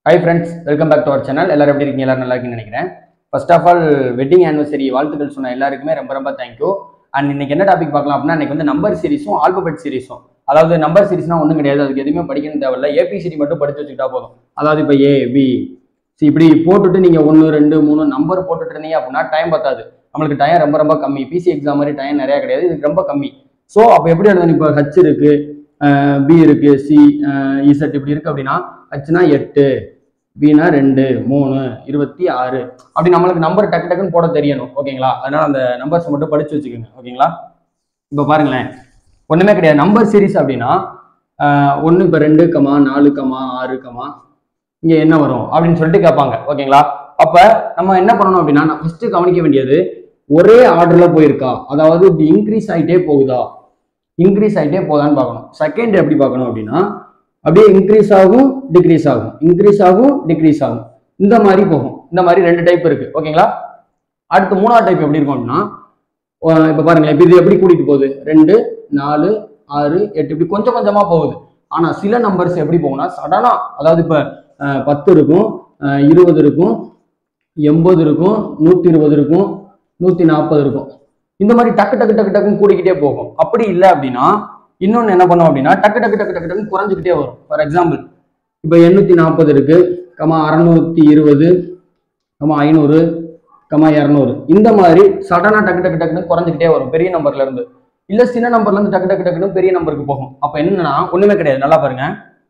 hi friends welcome back to our channel எல்லாரும் எப்படி இருக்கீங்க எல்லாரும் நல்லா இருக்கீங்கன்னு நினைக்கிறேன் first of all wedding anniversary வாழ்த்துக்கள் சொன்ன எல்லாருக்குமே ரொம்ப ரொம்ப தேங்க்யூ அண்ட் இன்னைக்கு என்ன டாபிக் பார்க்கலாம் அப்படின்னா இன்னைக்கு வந்து நம்பர் சீரிஸும் ஆல்பபெட் சீரிஸும் அதாவது நம்பர் சீரிஸ்னா ஒன்றும் கிடையாது அதுக்கு எதுவுமே படிக்கணும் தேவையில்ல ஏபிசிடி மட்டும் படிச்சு வச்சுக்கிட்டா போதும் அதாவது இப்போ ஏ பி சி இப்படி போட்டுட்டு நீங்க ஒன்று ரெண்டு மூணு நம்பர் போட்டுட்டு இருந்தீங்க அப்படின்னா டைம் பத்தாது நம்மளுக்கு டைம் ரொம்ப ரொம்ப கம்மி பிசி எக்ஸாம் மாதிரி டைம் நிறைய கிடையாது இதுக்கு ரொம்ப கம்மி ஸோ அப்போ எப்படி எழுதணும் இப்போ ஹச் இருக்கு பி இருக்கு சி இசட் இப்படி இருக்கு அப்படின்னா ஹச்னா எட்டு பினா ரெண்டு மூணு இருபத்தி ஆறு அப்படி நம்மளுக்கு நம்பர் டக்கு டக்குன்னு போட தெரியணும் ஓகேங்களா அதனால அந்த நம்பர்ஸ் மட்டும் படிச்சு வச்சுக்கோங்க ஓகேங்களா இப்போ பாருங்களேன் ஒண்ணுமே கிடையாது நம்பர் சீரிஸ் அப்படின்னா ஒன்று இப்போ ரெண்டு கமா நாலு கமா ஆறு கமா இங்க என்ன வரும் அப்படின்னு சொல்லிட்டு கேட்பாங்க ஓகேங்களா அப்ப நம்ம என்ன பண்ணணும் அப்படின்னா நான் ஃபர்ஸ்ட் கவனிக்க வேண்டியது ஒரே ஆர்டர்ல போயிருக்கா அதாவது இப்படி இன்க்ரீஸ் ஆயிட்டே போகுதா இன்க்ரீஸ் ஆயிட்டே போகுதான்னு பார்க்கணும் செகண்ட் எப்படி பார்க்கணும் அப்படின்னா அப்படியே இன்க்ரீஸ் ஆகும் டிக்ரீஸ் ஆகும் இன்க்ரீஸ் ஆகும் டிக்ரீஸ் ஆகும் இந்த மாதிரி போகும் இந்த மாதிரி ரெண்டு டைப் இருக்கு ஓகேங்களா அடுத்து மூணாவது டைப் எப்படி இருக்கும் அப்படின்னா அஹ் இப்ப பாருங்களேன் இப்ப இது எப்படி கூட்டிட்டு போகுது ரெண்டு நாலு ஆறு எட்டு இப்படி கொஞ்சம் கொஞ்சமா போகுது ஆனா சில நம்பர்ஸ் எப்படி போகும்னா சடனா அதாவது இப்ப அஹ், பத்து இருக்கும் அஹ், இருபது இருக்கும் எண்பது இருக்கும் நூத்தி இருபது இருக்கும் நூத்தி நாற்பது இருக்கும் இந்த மாதிரி டக்கு டக்கு டக்கு டக்குன்னு கூடிக்கிட்டே போகும் அப்படி இல்லை அப்படின்னா இன்னொன்னு என்ன பண்ணும் அப்படின்னா டக்கு டக்கு டக்கு டக்கு டக்குன்னு குறைஞ்சிக்கிட்டே வரும் ஃபார் எக்ஸாம்பிள் இப்போ எண்ணூத்தி நாற்பது இருக்கு கமா அறநூத்தி இருபது கமா ஐநூறு கமா இரநூறு இந்த மாதிரி சடனா டக்கு டக்கு டக்குன்னு குறைஞ்சிக்கிட்டே வரும் பெரிய நம்பர்ல இருந்து இல்ல சின்ன நம்பர்ல இருந்து டக்கு டக்கு டக்குன்னு பெரிய நம்பருக்கு போகும் அப்ப என்னன்னா ஒண்ணுமே கிடையாது நல்லா பாருங்க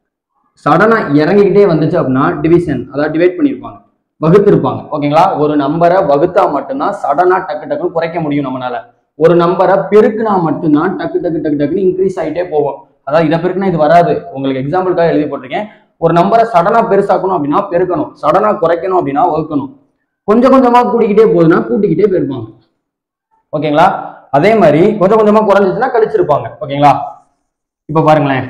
சடனா இறங்கிக்கிட்டே வந்துச்சு அப்படின்னா டிவிஷன் அதாவது டிவைட் பண்ணியிருப்பாங்க வகுத்திருப்பாங்க ஓகேங்களா ஒரு நம்பரை வகுத்தா மட்டும்தான் சடனா டக்கு டக்குன்னு குறைக்க முடியும் நம்மளால ஒரு நம்பரை பெருக்குனா மட்டும்தான் டக்கு டக்கு டக்கு டக்குன்னு இன்க்ரீஸ் ஆகிட்டே போகும் அதாவது இதை பெருக்குனா இது வராது உங்களுக்கு எக்ஸாம்பிளுக்காக எழுதி போட்டிருக்கேன் ஒரு நம்பரை சடனா பெருசாக்கணும் அப்படின்னா பெருக்கணும் சடனா குறைக்கணும் அப்படின்னா வகுக்கணும் கொஞ்சம் கொஞ்சமா கூட்டிக்கிட்டே போகுதுன்னா கூட்டிக்கிட்டே போயிருப்பாங்க ஓகேங்களா அதே மாதிரி கொஞ்சம் கொஞ்சமா குறைஞ்சிச்சுன்னா கழிச்சிருப்பாங்க ஓகேங்களா இப்ப பாருங்களேன்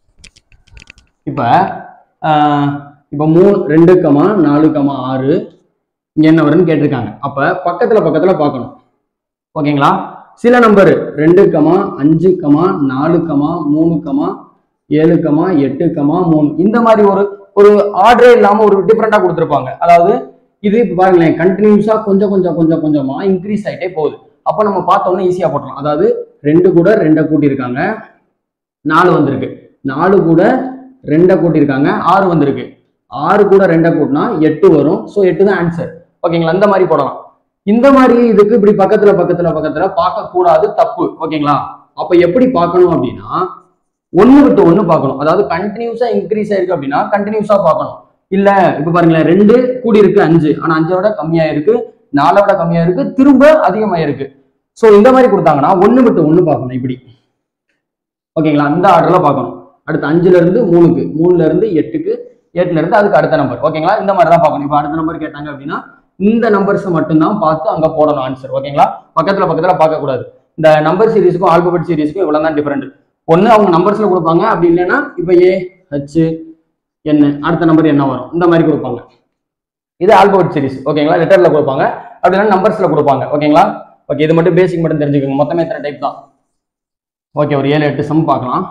இப்ப ஆஹ், இப்ப மூணு ரெண்டு கமா நாலு கமா ஆறு இங்க என்ன வரும்னு கேட்டிருக்காங்க அப்ப பக்கத்துல பக்கத்துல பார்க்கணும் ஓகேங்களா சில நம்பர் ரெண்டு கமா அஞ்சு கமா நாலு கமா மூணு கமா ஏழு கமா எட்டு கமா மூணு இந்த மாதிரி ஒரு ஒரு ஆர்டரே இல்லாம ஒரு டிஃப்ரெண்டா கொடுத்துருப்பாங்க அதாவது இது இப்ப பாருங்களேன் கண்டினியூஸா கொஞ்சம் கொஞ்சம் கொஞ்சம் கொஞ்சமா இன்க்ரீஸ் ஆயிட்டே போகுது அப்போ நம்ம பார்த்தோம்னா ஈஸியா போட்டலாம் அதாவது ரெண்டு கூட ரெண்டை கூட்டியிருக்காங்க நாலு வந்திருக்கு நாலு கூட ரெண்டை கூட்டியிருக்காங்க ஆறு வந்திருக்கு ஆறு கூட ரெண்டை கூட்டினா எட்டு வரும் ஸோ எட்டு தான் ஆன்சர் ஓகேங்களா இந்த மாதிரி போடலாம் இந்த மாதிரி இதுக்கு இப்படி பக்கத்துல பக்கத்துல பக்கத்துல பார்க்க கூடாது தப்பு ஓகேங்களா அப்ப எப்படி பார்க்கணும் அப்படின்னா ஒண்ணு விட்டு ஒண்ணு பார்க்கணும் அதாவது கண்டினியூஸா இன்க்ரீஸ் ஆயிருக்கு அப்படின்னா கண்டினியூஸா பார்க்கணும் இல்ல இப்ப பாருங்களேன் ரெண்டு கூடி இருக்கு அஞ்சு ஆனா அஞ்சை விட கம்மியா இருக்கு நாலை விட கம்மியா இருக்கு திரும்ப அதிகமா இருக்கு சோ இந்த மாதிரி கொடுத்தாங்கன்னா ஒண்ணு விட்டு ஒண்ணு பார்க்கணும் இப்படி ஓகேங்களா இந்த ஆர்டர்ல பார்க்கணும் அடுத்து அஞ்சுல இருந்து மூணுக்கு மூணுல இருந்து எட்டுக்கு எட்டுல இருந்து அதுக்கு அடுத்த நம்பர் ஓகேங்களா இந்த மாதிரி தான் பார்க்கணும் இப்போ அடுத்த நம்பர் கேட்டாங்க அப்படின்னா இந்த நம்பர்ஸ் மட்டும்தான் பார்த்து அங்க போடணும் ஆன்சர் ஓகேங்களா பக்கத்துல பக்கத்துல பார்க்க கூடாது இந்த நம்பர் சீரிஸ்க்கும் ஆல்பபெட் சீரிஸ்க்கும் இவ்வளவு தான் டிஃபரெண்ட் ஒண்ணு அவங்க நம்பர்ஸ்ல கொடுப்பாங்க அப்படி இல்லைன்னா இப்போ ஏ ஹச் என்ன அடுத்த நம்பர் என்ன வரும் இந்த மாதிரி கொடுப்பாங்க இது ஆல்பபெட் சீரிஸ் ஓகேங்களா லெட்டர்ல கொடுப்பாங்க அப்படி இல்லைன்னா நம்பர்ஸ்ல கொடுப்பாங்க ஓகேங்களா ஓகே இது மட்டும் பேசிக் மட்டும் தெரிஞ்சுக்கோங்க மொத்தமே இத்தனை டைப் தான் ஓகே ஒரு ஏழு எட்டு சம் பார்க்கலாம்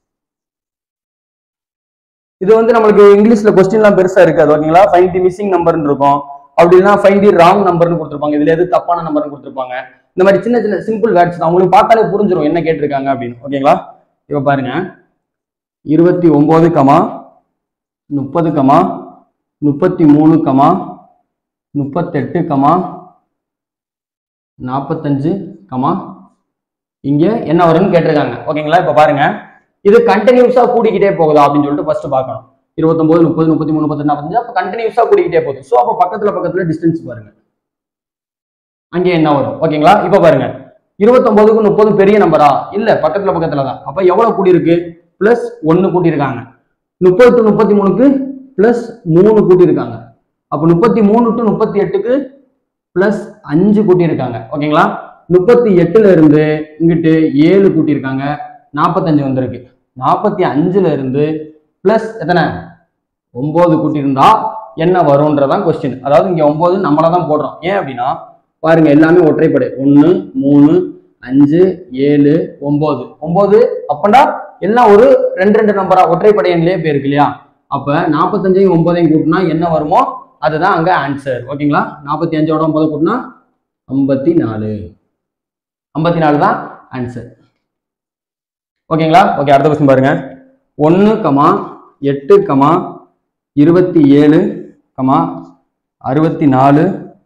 இது வந்து நம்மளுக்கு இங்கிலீஷ்ல கொஸ்டின்லாம் பெருசா இருக்காது ஓகேங்களா ஃபைன் தி மிஸ்ஸிங் நம்பர்னு இருக்கும் அப்படி இல்லைன்னா ஃபைன் தி ராங் நம்பர்னு கொடுத்துருப்பாங்க இதுல எது தப்பான நம்பர்னு கொடுத்துருப்பாங்க இந்த மாதிரி சின்ன சின்ன சிம்பிள் வேர்ட்ஸ் தான் உங்களுக்கு பார்த்தாலே புரிஞ்சிடும் என்ன கேட்டிருக்காங்க அப்படின்னு ஓகேங்களா இப்போ பாருங்க இருபத்தி ஒன்பது கமா முப்பது கமா முப்பத்தி மூணு கமா முப்பத்தெட்டு கமா நாற்பத்தஞ்சு கமா இங்க என்ன வரும்னு கேட்டிருக்காங்க ஓகேங்களா இப்போ பாருங்க இது கண்டினியூஸா கூடிக்கிட்டே போகுதா அப்படின்னு சொல்லிட்டு ஃபர்ஸ்ட் பார்க்கணும் இருபத்தொன்பது முப்பது முப்பத்தி மூணு முப்பத்தி நாற்பத்தஞ்சு அப்போ கண்டினியூஸா கூடிக்கிட்டே போகுது ஸோ அப்போ பக்கத்துல பக்கத்துல டிஸ்டன்ஸ் பாருங்க அங்கே என்ன வரும் ஓகேங்களா இப்போ பாருங்க இருபத்தொன்பதுக்கு முப்பது பெரிய நம்பரா இல்ல பக்கத்துல பக்கத்துல தான் அப்ப எவ்வளவு கூடி இருக்கு பிளஸ் ஒன்னு கூட்டியிருக்காங்க முப்பது டு முப்பத்தி மூணுக்கு பிளஸ் மூணு கூட்டியிருக்காங்க அப்போ முப்பத்தி மூணு டு முப்பத்தி எட்டுக்கு பிளஸ் அஞ்சு கூட்டியிருக்காங்க ஓகேங்களா முப்பத்தி எட்டுல இருந்து இங்கிட்டு ஏழு கூட்டியிருக்காங்க நாற்பத்தஞ்சு வந்திருக்கு நாற்பத்தி அஞ்சுல இருந்து பிளஸ் எத்தனை ஒன்பது கூட்டியிருந்தா என்ன வரும்ன்றதான் கொஸ்டின் அதாவது இங்க ஒன்பது நம்மள தான் போடுறோம் ஏன் அப்படின்னா பாருங்க எல்லாமே ஒற்றைப்படை ஒன்று மூணு அஞ்சு ஏழு ஒன்பது ஒன்பது அப்பண்டா எல்லாம் ஒரு ரெண்டு ரெண்டு நம்பரா ஒற்றைப்படை எண்ணிலே போயிருக்கு இல்லையா அப்ப நாற்பத்தஞ்சையும் ஒன்பதையும் கூட்டினா என்ன வருமோ அதுதான் அங்க ஆன்சர் ஓகேங்களா நாற்பத்தி அஞ்சோட ஒன்பதை கூட்டினா ஐம்பத்தி நாலு ஐம்பத்தி நாலு தான் ஆன்சர் ஓகேங்களா ஓகே அடுத்த கொஸ்டின் பாருங்க ஒன்று கமா எட்டு கமா இருபத்தி ஏழு கமா அறுபத்தி நாலு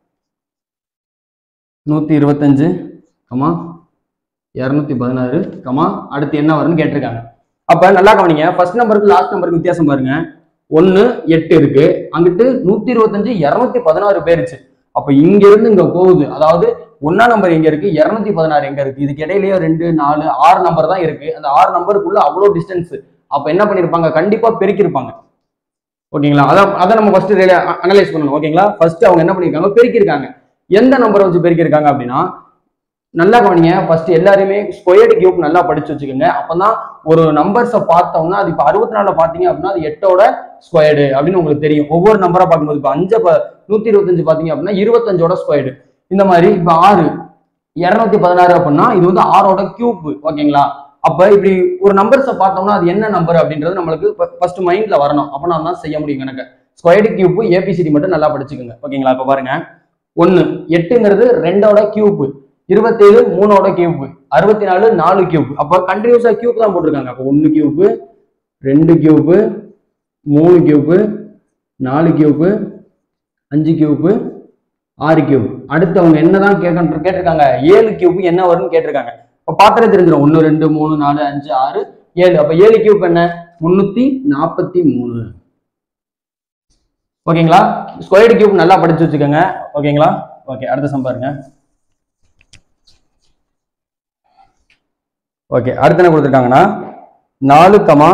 நூற்றி இருபத்தஞ்சு கமா இரநூத்தி பதினாறு கமா அடுத்து என்ன வரும்னு கேட்டிருக்காங்க அப்ப நல்லா கவனிங்க ஃபர்ஸ்ட் நம்பருக்கு லாஸ்ட் நம்பருக்கு வித்தியாசம் பாருங்க ஒன்னு எட்டு இருக்கு அங்கிட்டு நூத்தி இருபத்தஞ்சு இருநூத்தி பதினாறு போயிருச்சு அப்ப இங்க இருந்து இங்க போகுது அதாவது ஒன்னா நம்பர் எங்க இருக்கு இருநூத்தி பதினாறு எங்க இருக்கு இதுக்கு இடையிலேயே ரெண்டு நாலு ஆறு நம்பர் தான் இருக்கு அந்த ஆறு நம்பருக்குள்ள அவ்வளோ டிஸ்டன்ஸ் அப்ப என்ன பண்ணிருப்பாங்க கண்டிப்பா பெருக்கிருப்பாங்க ஓகேங்களா அதான் அதை நம்ம ஃபர்ஸ்ட் அனலைஸ் பண்ணணும் ஓகேங்களா ஃபர்ஸ்ட் அவங்க என்ன பண்ணிருக்காங்க பெருக்கிருக்காங்க எந்த நம்பரை வச்சு பெருக்கிருக்காங்க அப்படின்னா நல்லா கவனிங்க ஃபர்ஸ்ட் எல்லாருமே ஸ்கொயர்டு கியூப் நல்லா படிச்சு வச்சுக்கோங்க அப்பதான் ஒரு நம்பர்ஸை பார்த்தோம்னா அது இப்போ அறுபத்தி நாலுல பார்த்தீங்க அப்படின்னா அது எட்டோட ஸ்கொயர்டு அப்படின்னு உங்களுக்கு தெரியும் ஒவ்வொரு நம்பரா பார்க்கும்போது இப்போ அஞ்சு நூத்தி இருபத்தஞ்சு பார்த்தீங்க அப்படின்னா இருபத்தஞ்சோட ஸ்கொயர்டு இந்த மாதிரி இப்போ ஆறு இரநூத்தி பதினாறு அப்படின்னா இது வந்து ஆறோட கியூப் ஓகேங்களா அப்ப இப்படி ஒரு நம்பர்ஸை பார்த்தோம்னா அது என்ன நம்பர் அப்படின்றது நம்மளுக்கு ஃபர்ஸ்ட் மைண்ட்ல வரணும் அப்போ தான் செய்ய முடியும் எனக்கு ஸ்கொயர்டு கியூப் ஏபிசிடி மட்டும் நல்லா படிச்சுக்கோங்க ஓகேங்களா இப்போ பாருங்க ஒன்னு எட்டுங்கிறது ரெண்டோட கியூப் இருபத்தேழு மூணோட கியூப் அறுபத்தி நாலு நாலு கியூப் அப்போ கண்டினியூஸா கியூப் தான் போட்டிருக்காங்க அப்போ ஒன்னு கியூப் ரெண்டு கியூப் மூணு கியூப் நாலு கியூப் அஞ்சு கியூப் ஆறு கியூப் அடுத்து அவங்க என்னதான் கேட்க கேட்டிருக்காங்க ஏழு கியூப் என்ன வரும்னு கேட்டிருக்காங்க இப்போ பார்த்தாலே தெரிஞ்சிடும் ஒன்று ரெண்டு மூணு நாலு அஞ்சு ஆறு ஏழு அப்போ ஏழு கியூப் என்ன முன்னூத்தி நாற்பத்தி மூணு ஓகேங்களா ஸ்கொயர்டு கியூப் நல்லா படிச்சு வச்சுக்கோங்க ஓகேங்களா ஓகே அடுத்த சம் பாருங்க ஓகே அடுத்து என்ன கொடுத்துருக்காங்கன்னா நாலு கமா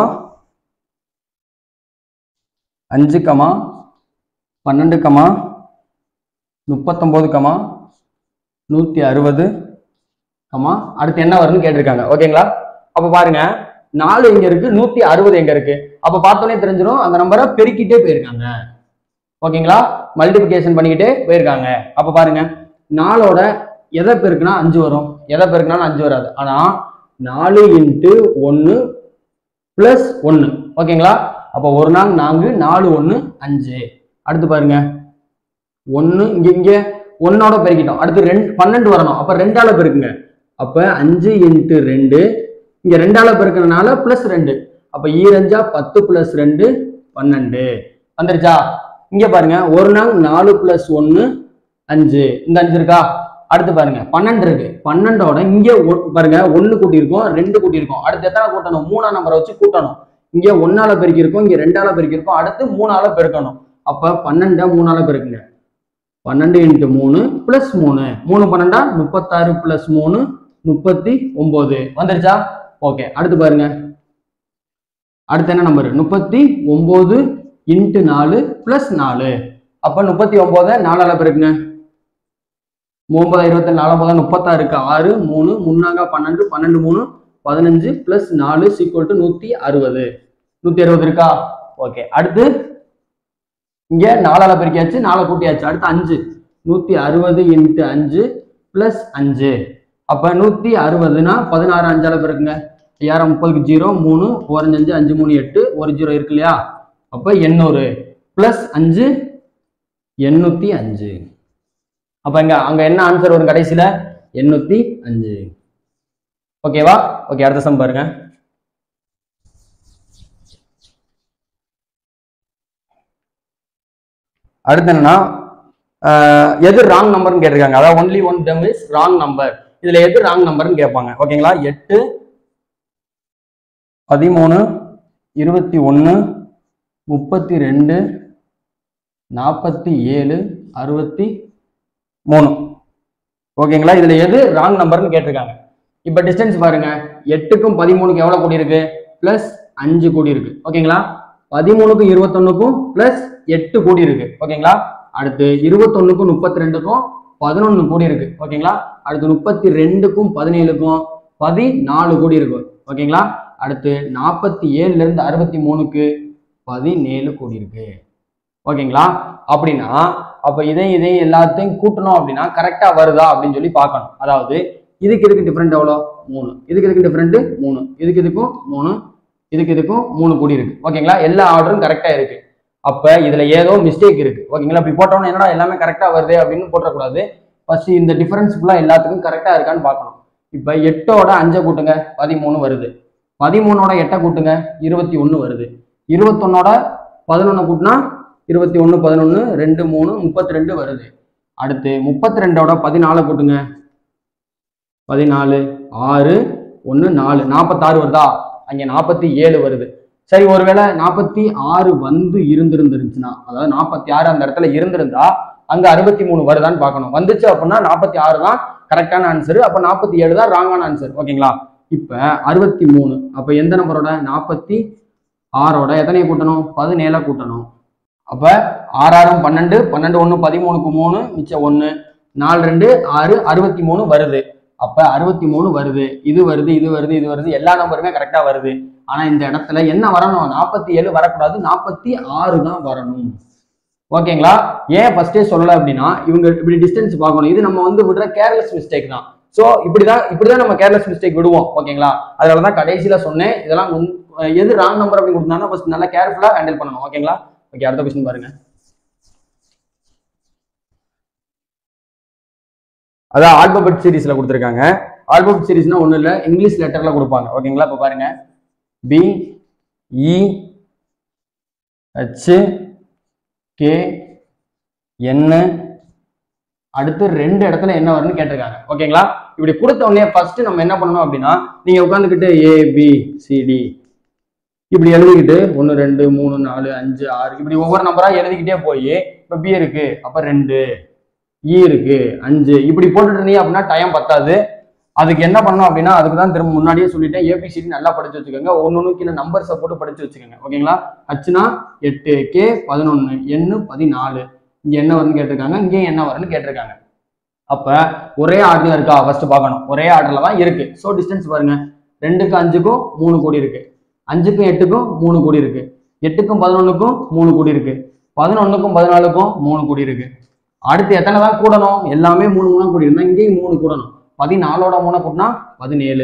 அஞ்சு கமா பன்னெண்டு கமா முப்பத்தொம்போது கமா நூற்றி அறுபது கமா அடுத்து என்ன வரும்னு கேட்டிருக்காங்க ஓகேங்களா அப்போ பாருங்க நாலு எங்க இருக்கு நூத்தி அறுபது எங்க இருக்கு அப்ப பார்த்தோன்னே தெரிஞ்சிடும் அந்த நம்பரை பெருக்கிட்டே போயிருக்காங்க ஓகேங்களா மல்டிபிகேஷன் பண்ணிக்கிட்டே போயிருக்காங்க அப்ப பாருங்க நாலோட எதை பெருக்குனா அஞ்சு வரும் எதை பெருக்குனாலும் அஞ்சு வராது ஆனா நாலு இன்ட்டு ஒன்று பிளஸ் ஒன்று ஓகேங்களா அப்போ ஒரு நாள் நான்கு நாலு ஒன்று அஞ்சு அடுத்து பாருங்க ஒன்று இங்க இங்க ஒன்னோட பெருக்கிட்டோம் அடுத்து ரெண்டு பன்னெண்டு வரணும் அப்ப ரெண்டால பெருக்குங்க அப்ப அஞ்சு இன்ட்டு ரெண்டு இங்க ரெண்டால பெருக்கிறதுனால பிளஸ் ரெண்டு அப்ப ஈரஞ்சா பத்து பிளஸ் ரெண்டு பன்னெண்டு வந்துருச்சா இங்க பாருங்க ஒரு நாள் நாலு பிளஸ் ஒன்னு அஞ்சு இந்த அஞ்சு இருக்கா அடுத்து பாருங்க பன்னெண்டு இருக்கு பன்னெண்டோட இங்க ஒ- பாருங்க ஒன்னு கூட்டியிருக்கோம் ரெண்டு கூட்டியிருக்கோம் அடுத்து எத்தனை கூட்டணும் மூணாம் நம்பரை வச்சு கூட்டணும் இங்க ஒன்னால பெருக்கியிருக்கோம் இங்க ரெண்டால பெருக்கியிருக்கோம் அடுத்து மூணால பெருக்கணும் அப்ப பன்னெண்டை மூணால பெருக்குங்க பன்னெண்டு இன்ட்டு மூணு பிளஸ் மூணு மூணு பன்னெண்டா முப்பத்தாறு பிளஸ் மூணு முப்பத்தி ஒன்பது வந்துருச்சா ஓகே அடுத்து பாருங்க அடுத்து என்ன நம்பர் முப்பத்தி ஒன்பது இன்ட்டு நாலு பிளஸ் நாலு அப்ப முப்பத்தி ஒன்பதை நாலால பெருக்குங்க ஒன்பது இருபத்தி நாலு ஒன்பது முப்பத்தாறுக்கு ஆறு மூணு முன்னாங்க பன்னெண்டு பன்னெண்டு மூணு பதினஞ்சு பிளஸ் நாலு சீக்குவல் டு நூத்தி அறுபது நூத்தி அறுபது இருக்கா ஓகே அடுத்து இங்க நாலால பெருக்கியாச்சு நாலை கூட்டியாச்சு அடுத்து அஞ்சு நூத்தி அறுபது இன்ட்டு அஞ்சு பிளஸ் அஞ்சு அப்ப நூத்தி அறுபதுனா பதினாறு அஞ்சால பெருக்குங்க ஐயாயிரம் முப்பதுக்கு ஜீரோ மூணு ஓரஞ்சு அஞ்சு அஞ்சு மூணு எட்டு ஒரு ஜீரோ இருக்கு இல்லையா அப்ப எண்ணூறு பிளஸ் அஞ்சு எண்ணூத்தி அஞ்சு அப்ப இங்க அங்க என்ன ஆன்சர் வரும் கடைசியில எண்ணூத்தி அஞ்சு ஓகேவா ஓகே அடுத்த சம் பாருங்க அடுத்து என்னன்னா ஆஹ், எது ராங் நம்பர்னு கேட்டிருக்காங்க அதாவது only one them is wrong number இதுல எது ராங் நம்பர்னு கேட்பாங்க ஓகேங்களா எட்டு பதிமூணு இருபத்தி ஒன்று முப்பத்தி ரெண்டு நாற்பத்தி ஏழு அறுபத்தி மூணு ஓகேங்களா இதுல எது ராங் நம்பர்னு கேட்டிருக்காங்க இப்போ டிஸ்டன்ஸ் பாருங்க எட்டுக்கும் பதிமூணுக்கும் எவ்வளவு கூடி இருக்கு பிளஸ் அஞ்சு கூடி இருக்கு ஓகேங்களா பதிமூணுக்கும் இருபத்தொன்னுக்கும் பிளஸ் எட்டு கூடி இருக்கு ஓகேங்களா அடுத்து இருபத்தொன்னுக்கும் முப்பத்தி ரெண்டுக்கும் பதினொன்னு கூடி இருக்கு ஓகேங்களா அடுத்து முப்பத்தி ரெண்டுக்கும் பதினேழுக்கும் பதினாலு கூடி இருக்கு ஓகேங்களா அடுத்து நாற்பத்தி ஏழுல இருந்து அறுபத்தி மூணுக்கு பதினேழு கூடி இருக்கு ஓகேங்களா அப்படின்னா அப்ப இதை இதை எல்லாத்தையும் கூட்டணும் அப்படின்னா கரெக்டா வருதா அப்படின்னு சொல்லி பார்க்கணும் அதாவது இதுக்கு இதுக்கு டிஃப்ரெண்ட் எவ்வளோ மூணு இதுக்கு இதுக்கு டிஃப்ரெண்ட் மூணு இதுக்கு இதுக்கும் மூணு இதுக்கு இதுக்கும் மூணு கோடி இருக்கு ஓகேங்களா எல்லா ஆர்டரும் கரெக்டா இருக்கு அப்ப இதுல ஏதோ மிஸ்டேக் இருக்கு ஓகேங்களா இப்படி போட்டோம்னா என்னடா எல்லாமே கரெக்டா வருது அப்படின்னு போட்டக்கூடாது ஃபர்ஸ்ட் இந்த டிஃபரன்ஸ் ஃபுல்லா எல்லாத்துக்கும் கரெக்டா இருக்கான்னு பார்க்கணும் இப்ப எட்டோட அஞ்சை கூட்டுங்க பதிமூணு வருது பதிமூணோட எட்டை கூட்டுங்க இருபத்தி ஒன்று வருது இருபத்தொன்னோட பதினொன்று கூட்டினா இருபத்தி ஒன்று பதினொன்று ரெண்டு மூணு முப்பத்தி ரெண்டு வருது அடுத்து முப்பத்தி ரெண்டோட பதினாலை கூட்டுங்க பதினாலு ஆறு ஒன்று நாலு நாற்பத்தாறு வருதா அங்கே நாற்பத்தி ஏழு வருது சரி ஒருவேளை நாற்பத்தி ஆறு வந்து இருந்திருந்துருந்துச்சுன்னா அதாவது நாற்பத்தி ஆறு அந்த இடத்துல இருந்திருந்தா அங்க அறுபத்தி மூணு வருதான்னு பார்க்கணும் வந்துச்சு அப்படின்னா நாற்பத்தி ஆறு தான் கரெக்டான ஆன்சர் அப்போ நாற்பத்தி ஏழு தான் ராங்கான ஆன்சர் ஓகேங்களா இப்போ அறுபத்தி மூணு அப்போ எந்த நம்பரோட நாற்பத்தி ஆறோட எத்தனையை கூட்டணும் பதினேழை கூட்டணும் அப்போ ஆறாயிரம் பன்னெண்டு பன்னெண்டு ஒன்று பதிமூணுக்கு மூணு மிச்சம் ஒன்று நாலு ரெண்டு ஆறு அறுபத்தி மூணு வருது அப்போ அறுபத்தி மூணு வருது இது வருது இது வருது இது வருது எல்லா நம்பருமே கரெக்டாக வருது ஆனால் இந்த இடத்துல என்ன வரணும் நாற்பத்தி ஏழு வரக்கூடாது நாற்பத்தி ஆறு தான் வரணும் ஓகேங்களா ஏன் ஃபர்ஸ்டே சொல்லலை அப்படின்னா இவங்க இப்படி டிஸ்டன்ஸ் பார்க்கணும் இது நம்ம வந்து விடுற கேர்லெஸ் மிஸ்டேக் தான் ஸோ இப்படிதான் இப்படிதான் நம்ம கேர்லெஸ் மிஸ்டேக் விடுவோம் ஓகேங்களா அதனால தான் கடைசியில சொன்னேன் இதெல்லாம் முன்- எது ராங் நம்பர் அப்படின்னு கொடுத்தாங்கன்னா ஃபர்ஸ்ட் நல்லா கேர்ஃபுல்லா ஹேண்டில் பண்ணணும் ஓகேங்களா ஓகே அடுத்த கொஸ்டின் பாருங்க அதான் ஆல்பபெட் சீரிஸ்ல கொடுத்துருக்காங்க ஆல்பபெட் சீரிஸ்னா ஒன்றும் இல்லை இங்கிலீஷ் லெட்டர்ல கொடுப்பாங்க ஓகேங்களா இப்போ பாருங்க பி இ ஹெச் கே என்ன அடுத்து ரெண்டு இடத்துல என்ன வரும்னு கேட்டிருக்காங்க ஓகேங்களா இப்படி கொடுத்த உடனே ஃபர்ஸ்ட் நம்ம என்ன பண்ணணும் அப்படின்னா நீங்க உட்காந்துக்கிட்டு ஏ பி சிடி இப்படி எழுதிக்கிட்டு ஒன்று ரெண்டு மூணு நாலு அஞ்சு ஆறு இப்படி ஒவ்வொரு நம்பரா எழுதிக்கிட்டே போய் இப்போ பி இருக்கு அப்ப ரெண்டு இ இருக்கு அஞ்சு இப்படி போட்டுட்டு இருந்தீங்க அப்படின்னா டைம் பத்தாது அதுக்கு என்ன பண்ணணும் அப்படின்னா அதுக்கு தான் திரும்ப முன்னாடியே சொல்லிட்டேன் ஏபிசிடி நல்லா படிச்சு வச்சுக்கோங்க ஒன்னொன்னு கீழே நம்பர்ஸை போட்டு படிச்சு வச்சுக்கோங்க ஓகேங்களா ஹச்னா எட்டு கே பதினொன்று எண்ணு பதினாலு இங்க என்ன வரும்னு கேட்டிருக்காங்க இங்கேயும் என்ன வரும்னு கேட்டிருக்காங்க அப்ப ஒரே ஆர்டர்ல இருக்கா ஃபர்ஸ்ட் பார்க்கணும் ஒரே ஆர்டர்ல தான் இருக்கு ஸோ டிஸ்டன்ஸ் பாருங்க ரெண்டுக்கு அஞ்சுக்கும் மூணு கோடி இருக்கு அஞ்சுக்கும் எட்டுக்கும் மூணு கோடி இருக்கு எட்டுக்கும் பதினொன்னுக்கும் மூணு கோடி இருக்கு பதினொன்னுக்கும் பதினாலுக்கும் மூணு கோடி இருக்கு அடுத்து எத்தனை தான் கூடணும் எல்லாமே மூணு மூணா கூடி இருந்தா இங்கேயும் மூணு கூடணும் பதினாலோட மூணை கூட்டினா பதினேழு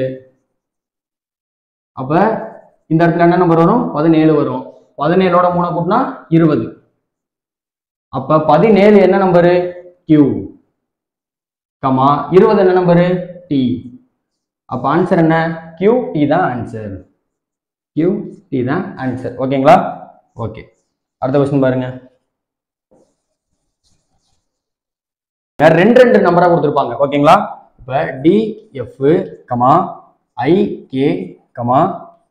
அப்ப இந்த இடத்துல என்ன நம்பர் வரும் பதினேழு வரும் பதினேழோட மூணை கூட்டினா இருபது அப்ப பதினேழு என்ன நம்பரு கியூ கமா இருபது என்ன நம்பரு டி அப்ப ஆன்சர் என்ன கியூ டி தான் ஆன்சர் கியூ டி தான் ஆன்சர் ஓகேங்களா ஓகே அடுத்த கொஸ்டின் பாருங்க வேற ரெண்டு ரெண்டு நம்பரா கொடுத்துருப்பாங்க ஓகேங்களா இப்ப D F comma I K comma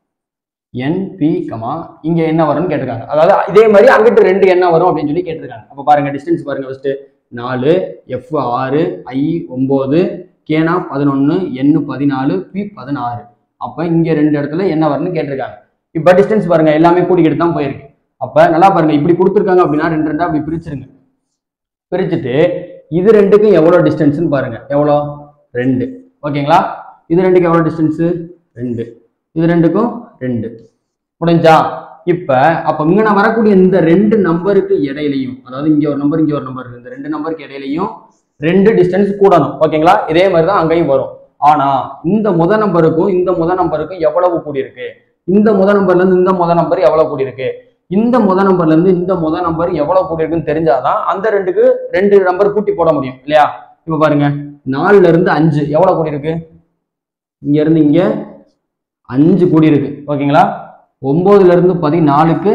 NP comma இங்க என்ன வரும்னு கேட்டிருக்காங்க அதாவது இதே மாதிரி அங்கிட்டு ரெண்டு என்ன வரும் அப்படின்னு சொல்லி கேட்டிருக்காங்க அப்ப பாருங்க டிஸ்டன்ஸ் பாருங்க ஃபர்ஸ்ட் நாலு எஃப் ஆறு ஐ ஒன்பது கேனா பதினொன்னு எண்ணு பதினாலு பி பதினாறு அப்ப இங்க ரெண்டு இடத்துல என்ன வரும்னு கேட்டிருக்காங்க இப்ப டிஸ்டன்ஸ் பாருங்க எல்லாமே கூட்டிக்கிட்டு தான் போயிருக்கு அப்ப நல்லா பாருங்க இப்படி கொடுத்துருக்காங்க அப்படின்னா ரெண்டு ரெண்டா அப்படி பிரிச்சிருங்க பிரிச்சுட்டு இது ரெண்டுக்கும் எவ்வளோ டிஸ்டன்ஸ்னு பாருங்க எவ்வளோ ரெண்டு ஓகேங்களா இது ரெண்டுக்கும் எவ்வளோ டிஸ்டன்ஸு ரெண்டு இது ரெண்டுக்கும் ரெண்டு முடிஞ்சா இப்ப அப்ப இங்க வரக்கூடிய இந்த ரெண்டு நம்பருக்கு இடையிலையும் அதாவது இங்க ஒரு நம்பர் இங்க ஒரு நம்பர் இந்த ரெண்டு நம்பருக்கு இடையிலையும் ரெண்டு டிஸ்டன்ஸ் கூடணும் ஓகேங்களா இதே மாதிரி தான் அங்கேயும் வரும் ஆனா இந்த முத நம்பருக்கும் இந்த முத நம்பருக்கும் எவ்வளவு கூடியிருக்கு இந்த முத நம்பர்ல இருந்து இந்த முத நம்பர் எவ்வளவு கூடியிருக்கு இந்த முத நம்பர்ல இருந்து இந்த முத நம்பர் எவ்வளவு கூடியிருக்குன்னு தெரிஞ்சாதான் அந்த ரெண்டுக்கு ரெண்டு நம்பர் கூட்டி போட முடியும் இல்லையா இப்ப பாருங்க நாலுல இருந்து அஞ்சு எவ்வளவு கூடி இருக்கு இங்க இருந்து இங்க அஞ்சு கூடி இருக்கு ஓகேங்களா ஒன்பதுல இருந்து பதினாலுக்கு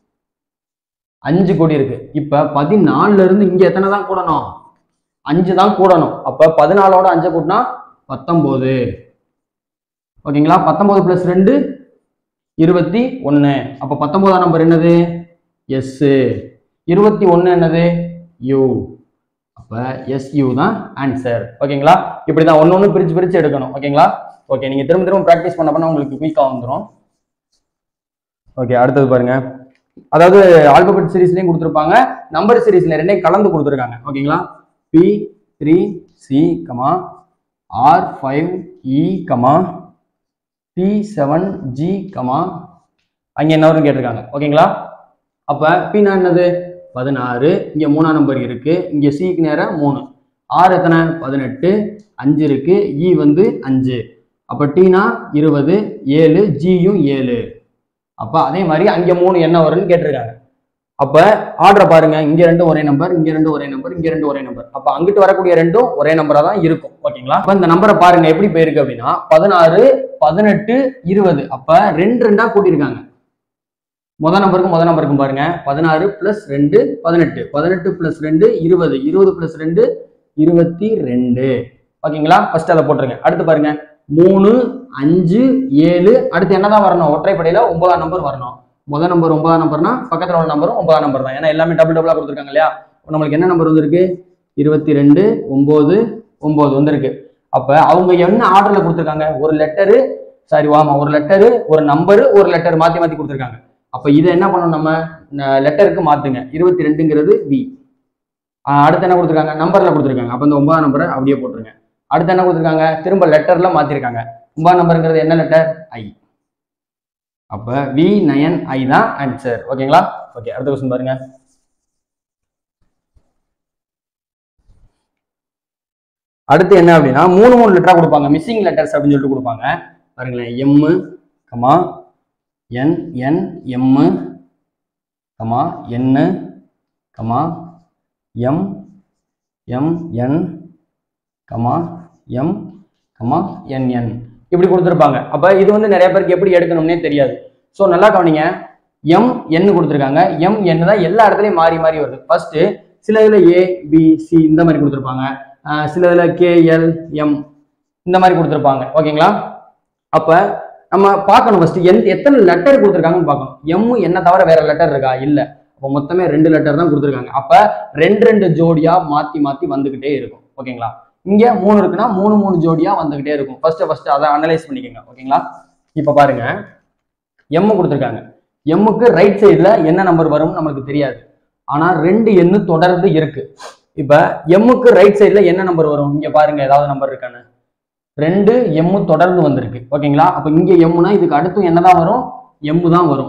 அஞ்சு கோடி இருக்கு இப்ப பதினாலுல இருந்து இங்க எத்தனை தான் கூடணும் அஞ்சு தான் கூடணும் அப்ப பதினாலோட அஞ்சை கூட்டினா பத்தொன்பது ஓகேங்களா பத்தொன்பது பிளஸ் ரெண்டு இருபத்தி ஒன்று அப்போ பத்தொன்பதாம் நம்பர் என்னது எஸ் இருபத்தி ஒன்று என்னது யூ அப்போ எஸ்யூ தான் ஆன்சர் ஓகேங்களா இப்படி தான் ஒன்று ஒன்று பிரித்து பிரித்து எடுக்கணும் ஓகேங்களா ஓகே நீங்கள் திரும்ப திரும்ப ப்ராக்டிஸ் பண்ண பண்ண உங்களுக்கு குயிக்காக வந்துடும் ஓகே அடுத்தது பாருங்க அதாவது ஆல்பபெட் சீரீஸ்லையும் கொடுத்துருப்பாங்க நம்பர் சீரீஸ்ல ரெண்டையும் கலந்து கொடுத்துருக்காங்க ஓகேங்களா B three C comma R five E comma B seven G comma அங்கே என்ன வரும்னு கேட்டிருக்காங்க ஓகேங்களா அப்போ பின்னா என்னது பதினாறு இங்கே மூணாம் நம்பர் இருக்கு இங்கே சிக்கு நேரம் மூணு ஆறு எத்தனை பதினெட்டு அஞ்சு இருக்கு இ வந்து அஞ்சு அப்போ டீனா இருபது ஏழு ஜியும் ஏழு அப்ப அதே மாதிரி அங்க மூணு என்ன வரும்னு கேட்டிருக்காங்க அப்ப ஆர்டரை பாருங்க இங்க ரெண்டும் ஒரே நம்பர் இங்க ரெண்டும் ஒரே நம்பர் இங்க ரெண்டும் ஒரே நம்பர் அப்ப அங்கிட்டு வரக்கூடிய ரெண்டும் ஒரே நம்பரா தான் இருக்கும் ஓகேங்களா அப்ப இந்த நம்பரை பாருங்க எப்படி போயிருக்கு அப்படின்னா பதினாறு பதினெட்டு இருபது அப்ப ரெண்டு ரெண்டா கூட்டியிருக்காங்க முத நம்பருக்கும் முத நம்பருக்கும் பாருங்க பதினாறு பிளஸ் ரெண்டு பதினெட்டு பதினெட்டு பிளஸ் ரெண்டு இருபது இருபது பிளஸ் ரெண்டு இருபத்தி ரெண்டு ஓகேங்களா ஃபர்ஸ்ட் அதை போட்டுருங்க அடுத்து பாருங்க மூணு அஞ்சு ஏழு அடுத்து என்னதான் வரணும் ஒற்றைப்படையில ஒன்பதாம் நம்பர் வரணும் முத நம்பர் ஒன்பதாம் நம்பர்னா பக்கத்துல உள்ள நம்பரும் ஒன்பதாம் நம்பர் தான் ஏன்னா எல்லாமே டபுள் டபுளா கொடுத்துருக்காங்க இல்லையா அப்ப நம்மளுக்கு என்ன நம்பர் வந்திருக்கு இருபத்தி ரெண்டு ஒன்பது ஒன்பது வந்திருக்கு அப்ப அவங்க என்ன ஆர்டர்ல கொடுத்துருக்காங்க ஒரு லெட்டரு சாரி வாமா ஒரு லெட்டரு ஒரு நம்பரு ஒரு லெட்டர் மாத்தி மாத்தி கொடுத்துருக்காங்க அப்ப இதை என்ன பண்ணணும் நம்ம லெட்டருக்கு மாத்துங்க இருபத்தி ரெண்டுங்கிறது வி அடுத்து என்ன கொடுத்துருக்காங்க நம்பர்ல கொடுத்துருக்காங்க அப்ப இந்த ஒன்பதாம் நம்பரை அப்படியே போட்டுருங்க அடுத்து என்ன கொடுத்துருக்காங்க திரும்ப லெட்டர்ல மாத்திருக்காங்க ஒன்பதாம் நம்பருங்கிறது என்ன லெட்டர் ஐ அப்ப வி நயன் ஐ தான் ஆன்சர் ஓகேங்களா ஓகே அடுத்த கொஸ்டின் பாருங்க அடுத்து என்ன அப்படின்னா மூணு மூணு லெட்டரா கொடுப்பாங்க மிஸ்ஸிங் லெட்டர்ஸ் அப்படின்னு சொல்லிட்டு கொடுப்பாங்க பாருங்களேன் M comma N N M comma N comma M M N comma M comma N N இப்படி கொடுத்துருப்பாங்க அப்ப இது வந்து நிறைய பேருக்கு எப்படி எடுக்கணும்னே தெரியாது ஸோ நல்லா கவனிங்க எம் என் கொடுத்துருக்காங்க எம் என் தான் எல்லா இடத்துலையும் மாறி மாறி வருது ஃபர்ஸ்ட் சில இதுல ஏ பி சி இந்த மாதிரி கொடுத்துருப்பாங்க ஆஹ் சில இதுல கே எல் எம் இந்த மாதிரி கொடுத்துருப்பாங்க ஓகேங்களா அப்ப நம்ம பார்க்கணும் ஃபர்ஸ்ட் எந்த எத்தனை லெட்டர் கொடுத்துருக்காங்கன்னு பார்க்கணும் எம் என்ன தவிர வேற லெட்டர் இருக்கா இல்ல அப்போ மொத்தமே ரெண்டு லெட்டர் தான் கொடுத்துருக்காங்க அப்ப ரெண்டு ரெண்டு ஜோடியா மாத்தி மாத்தி வந்துகிட்டே இருக்கும் ஓகேங்களா இங்க மூணு இருக்குன்னா மூணு மூணு ஜோடியா வந்துகிட்டே இருக்கும் ஃபர்ஸ்ட் ஃபர்ஸ்ட் அதை அனலைஸ் பண்ணிக்கோங்க ஓகேங்களா இப்ப பாருங்க எம் கொடுத்துருக்காங்க எம்முக்கு ரைட் சைடுல என்ன நம்பர் வரும்னு நம்மளுக்கு தெரியாது ஆனா ரெண்டு எண்ணு தொடர்ந்து இருக்கு இப்ப எம்முக்கு ரைட் சைடுல என்ன நம்பர் வரும் இங்க பாருங்க ஏதாவது நம்பர் இருக்கான்னு ரெண்டு எம்மு தொடர்ந்து வந்திருக்கு ஓகேங்களா அப்ப இங்க எம்முனா இதுக்கு அடுத்து என்னதான் வரும் எம்மு தான் வரும்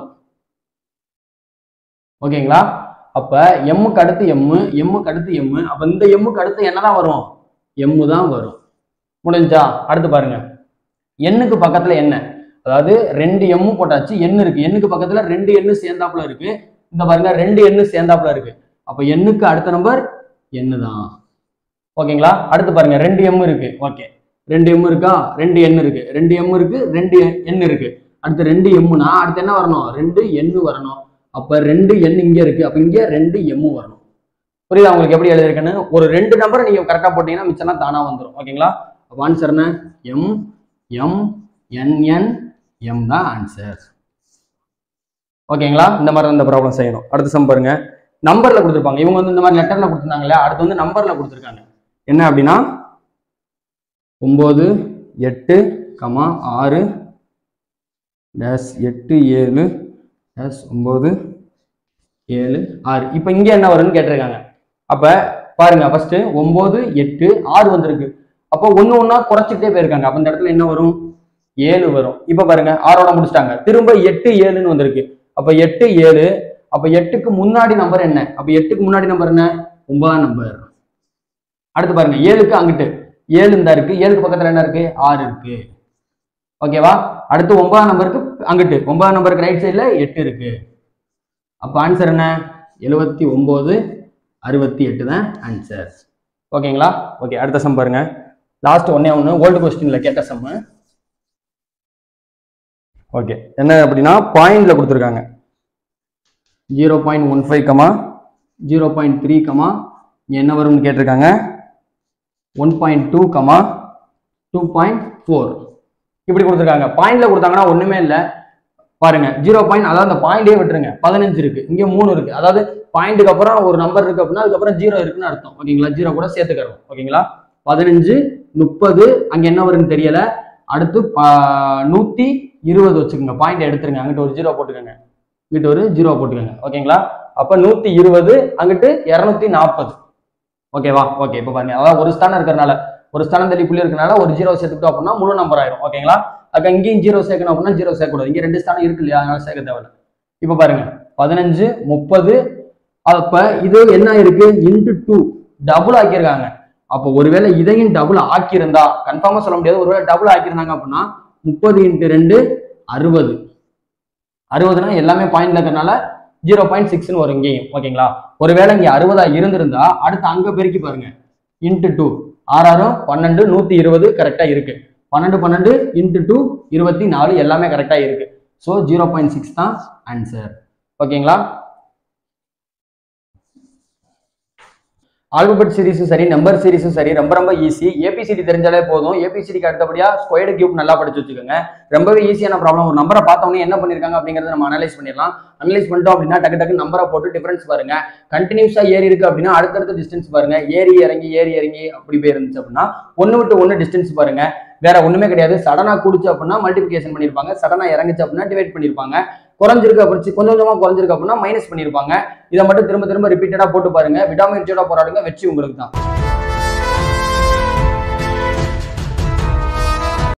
ஓகேங்களா அப்ப எம்முக்கு அடுத்து எம்மு எம்முக்கு அடுத்து எம்மு அப்ப இந்த எம்முக்கு அடுத்து என்னதான் வரும் எம்மு தான் வரும் முடிஞ்சா அடுத்து பாருங்க எண்ணுக்கு பக்கத்துல என்ன அதாவது ரெண்டு எம்மு போட்டாச்சு எண்ணு இருக்கு எண்ணுக்கு பக்கத்துல ரெண்டு எண்ணு சேர்ந்தாப்புல இருக்கு இந்த பாருங்க ரெண்டு எண்ணு சேர்ந்தாப்புல இருக்கு அப்ப எண்ணுக்கு அடுத்த நம்பர் எண்ணு தான் ஓகேங்களா அடுத்து பாருங்க ரெண்டு எம் இருக்கு ஓகே ரெண்டு எம் இருக்கா ரெண்டு எண் இருக்கு ரெண்டு எம் இருக்கு ரெண்டு எண் இருக்கு அடுத்து ரெண்டு எம்முனா அடுத்து என்ன வரணும் ரெண்டு எண்ணு வரணும் அப்ப ரெண்டு எண் இங்க இருக்கு அப்ப இங்க ரெண்டு எம்மு வரணும் புரியுதா உங்களுக்கு எப்படி எழுதிருக்குன்னு ஒரு ரெண்டு நம்பரை நீங்க கரெக்டா போட்டீங்கன்னா மிச்சம்னா தானா வந்துடும் ஓகேங்களா அப்ப ஆன்சர் என்ன M M N N M தான் ஆன்சர் ஓகேங்களா இந்த மாதிரி தான் இந்த ப்ராப்ளம் செய்யணும் அடுத்த சம் பாருங்க நம்பர்ல கொடுத்துருப்பாங்க இவங்க வந்து இந்த மாதிரி லெட்டர்ல கொடுத்துருந்தாங்களே அடுத்து வந்து நம்பர்ல கொடுத்துருக்காங்க என்ன அப்படின்னா ஒம்பது எட்டு கமா ஆறு டேஸ் எட்டு ஏழு டேஸ் ஒம்பது ஏழு ஆறு இப்போ இங்கே என்ன வரும்னு கேட்டிருக்காங்க அப்போ பாருங்க ஃபர்ஸ்ட் ஒம்பது எட்டு ஆறு வந்திருக்கு அப்போ ஒன்று ஒன்றா குறைச்சிட்டே போயிருக்காங்க அப்போ இந்த இடத்துல என்ன வரும் ஏழு வரும் இப்போ பாருங்க ஆறோட முடிச்சிட்டாங்க திரும்ப எட்டு ஏழுன்னு வந்திருக்கு அப்போ எட்டு ஏழு அப்போ எட்டுக்கு முன்னாடி நம்பர் என்ன அப்போ எட்டுக்கு முன்னாடி நம்பர் என்ன ஒன்பதாம் நம்பர் அடுத்து பாருங்க ஏழுக்கு அங்கிட்டு ஏழு இந்த இருக்கு ஏழுக்கு பக்கத்துல என்ன இருக்கு ஆறு இருக்கு ஓகேவா அடுத்து ஒன்பதாம் நம்பருக்கு அங்கிட்டு ஒன்பதாம் நம்பருக்கு ரைட் சைடுல எட்டு இருக்கு அப்ப ஆன்சர் என்ன எழுபத்தி ஒன்பது அறுபத்தி எட்டு தான் ஆன்சர் ஓகேங்களா ஓகே அடுத்த சம் பாருங்க லாஸ்ட் ஒன்னே ஒன்று ஓல்டு கொஸ்டின்ல கேட்ட சம்மு ஓகே என்ன அப்படின்னா பாயிண்ட்ல கொடுத்துருக்காங்க zero point one five comma zero point three comma என்ன வரும்னு கேட்டிருக்காங்க one point two comma two point four இப்படி கொடுத்துருக்காங்க பாயிண்ட்ல கொடுத்தாங்கன்னா ஒண்ணுமே இல்லை பாருங்க ஜீரோ பாயிண்ட் அதாவது அந்த பாயிண்டே விட்டுருங்க பதினஞ்சு இருக்கு இங்க மூணு இருக்கு அதாவது பாயிண்ட்டுக்கு அப்புறம் ஒரு நம்பர் இருக்கு அப்படின்னா அதுக்கப்புறம் ஜீரோ இருக்குன்னு அர்த்தம் ஓகேங்களா ஜீரோ கூட சேர்த்துக்கிறோம் ஓகேங்களா பதினஞ்சு முப்பது அங்க என்ன வரும்னு தெரியல அடுத்து ப- நூத்தி இருபது வச்சுக்கோங்க பாயிண்ட் எடுத்துருங்க அங்கிட்ட ஒரு ஜீரோ போட்டுக்கோங்க இங்கிட்ட ஒரு ஜீரோ போட்டுக்கோங்க ஓகேங்களா அப்ப நூத்தி இருபது அங்கிட்டு இருநூத்தி நாற்பது ஓகேவா ஓகே இப்போ பாருங்க அதாவது ஒரு ஸ்தானம் இருக்கிறனால ஒரு ஸ்தானம் தள்ளி புள்ளி இருக்கனால ஒரு ஜீரோ சேர்த்துக்கிட்டோம் அப்படின்னா முழு நம்பர் ஆயிரும் ஓகேங்களா அக்கா இங்கேயும் ஜீரோ சேர்க்கணும் அப்படின்னா ஜீரோ சேர்க்கக்கூடாது இங்க ரெண்டு ஸ்தானம் இருக்கு இல்லையா அதனால சேர்க்க தேவையில்ல இப்போ பாருங்க பதினஞ்சு முப்பது அப்ப இது என்ன இருக்கு இன்டு டூ டபுள் ஆக்கியிருக்காங்க அப்போ ஒருவேளை இதையும் டபுள் ஆக்கியிருந்தா கன்ஃபார்மா சொல்ல முடியாது ஒருவேளை டபுள் ஆக்கியிருந்தாங்க அப்படின்னா முப்பது இன்ட்டு ரெண்டு அறுபது அறுபதுனா எல்லாமே பாயிண்ட்ல இருக்கிறனால ஜீரோ பாயிண்ட் சிக்ஸ்னு வரும் இங்கேயும் ஓகேங்களா ஒருவேளை இங்கே அறுபதா இருந்திருந்தா அடுத்து அங்கே பெருக்கி பாருங்க இன்ட்டு டூ ஆறாயிரம் பன்னெண்டு நூற்றி இருபது கரெக்டாக இருக்கு பன்னெண்டு பன்னெண்டு இன்ட்டு டூ இருபத்தி நாலு எல்லாமே கரெக்டாக இருக்கு ஸோ ஜீரோ பாயிண்ட் சிக்ஸ் தான் ஆன்சர் ஓகேங்களா ஆல்பபெட் சீரிஸும் சரி நம்பர் சீரிஸும் சரி ரொம்ப ரொம்ப ஈஸி ஏபிசிடி தெரிஞ்சாலே போதும் ஏபிசிடிக்கு அடுத்தபடியா ஸ்கொயர்டு கியூப் நல்லா படிச்சு வச்சுக்கோங்க ரொம்பவே ஈஸியான ப்ராப்ளம் ஒரு நம்பரை பார்த்தோன்னே என்ன பண்ணிருக்காங்க அப்படிங்கறத நம்ம அனலைஸ் பண்ணிடலாம் அனலைஸ் பண்ணிட்டோம் அப்படின்னா டக்கு டக்கு நம்பரை போட்டு டிஃபரன்ஸ் பாருங்க கண்டினியூஸா ஏறி இருக்கு அப்படின்னா அடுத்தடுத்த டிஸ்டன்ஸ் பாருங்க ஏறி இறங்கி ஏறி இறங்கி அப்படி போய் இருந்துச்சு அப்படின்னா ஒன்று விட்டு ஒன்று டிஸ்டன்ஸ் பாருங்க வேற ஒண்ணுமே கிடையாது சடனா கூடிச்சு அப்படின்னா மல்டிபிகேஷன் பண்ணிருப்பாங்க சடனா இறங்குச்சு அப்படின்னா டிவைட் பண்ணிருப்பாங்க குறைஞ்சிருக்கு அப்படி கொஞ்சம் கொஞ்சமா குறைஞ்சிருக்கு அப்படின்னா மைனஸ் பண்ணிருப்பாங்க இதை மட்டும் திரும்ப திரும்ப ரிப்பீட்டடா போட்டு பாருங்க விடாமுயற்சியோட போராடுங்க வெற்றி உங்களுக்கு தான்